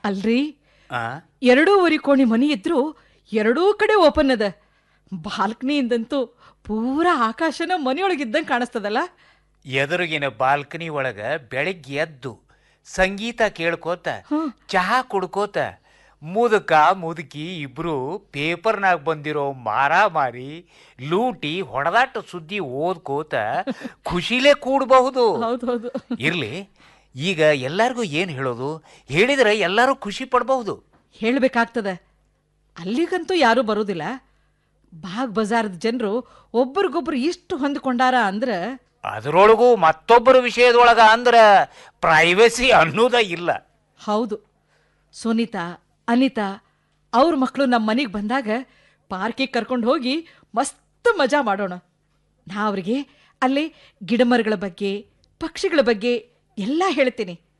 ಅಲ್ರಿ ಆ ಎರಡೂವರೆ ಕೋಣಿ ಮನಿ ಇದ್ರು ಎರಡೂ ಕಡೆ ಓಪನ್ ಅದ ಬಾಲ್ಕನಿಯಿಂದಂತೂ ಪೂರಾ ಆಕಾಶನ ಮನೆಯೊಳಗಿದ್ದಂಗೆ ಕಾಣಿಸ್ತದಲ್ಲ ಎದುರಿಗಿನ ಬಾಲ್ಕನಿ ಒಳಗ ಬೆಳಿಗ್ಗೆ ಎದ್ದು ಸಂಗೀತ ಕೇಳ್ಕೋತ ಹ್ಮ್. ಚಹಾ ಕುಡ್ಕೋತ ಮುದುಕ ಮುದುಕಿ ಇಬ್ರು ಪೇಪರ್ನಾಗ ಬಂದಿರೋ ಮಾರಾಮಾರಿ ಲೂಟಿ ಹೊಡೆದಾಟ ಸುದ್ದಿ ಓದ್ಕೋತ ಖುಷಿಲೇ ಕೂಡಬಹುದು ಹೌದು ಹೌದು ಇರ್ಲಿ ಈಗ ಎಲ್ಲರಿಗೂ ಏನು ಹೇಳೋದು ಹೇಳಿದ್ರೆ ಎಲ್ಲರೂ ಖುಷಿ ಪಡಬಹುದು ಹೇಳ್ಬೇಕಾಗ್ತದ ಅಲ್ಲಿಗಂತೂ ಯಾರೂ ಬರೋದಿಲ್ಲ ಬಾಗ್ ಬಜಾರದ ಜನರು ಒಬ್ರಿಗೊಬ್ರು ಇಷ್ಟು ಹೊಂದ್ಕೊಂಡಾರ ಅಂದ್ರೆ ಅದರೊಳಗೂ ಮತ್ತೊಬ್ಬರ ವಿಷಯದೊಳಗ ಅಂದ್ರ ಪ್ರೈವಸಿ ಅನ್ನೋದ ಇಲ್ಲ ಹೌದು ಸುನೀತಾ ಅನಿತಾ ಅವ್ರ ಮಕ್ಕಳು ನಮ್ಮ ಮನೆಗೆ ಬಂದಾಗ ಪಾರ್ಕಿಗೆ ಕರ್ಕೊಂಡು ಹೋಗಿ ಮಸ್ತ್ ಮಜಾ ಮಾಡೋಣ ನಾ ಅವ್ರಿಗೆ ಅಲ್ಲಿ ಗಿಡಮರಗಳ ಬಗ್ಗೆ ಪಕ್ಷಿಗಳ ಬಗ್ಗೆ ಎಲ್ಲ ಹೇಳ್ತೀನಿ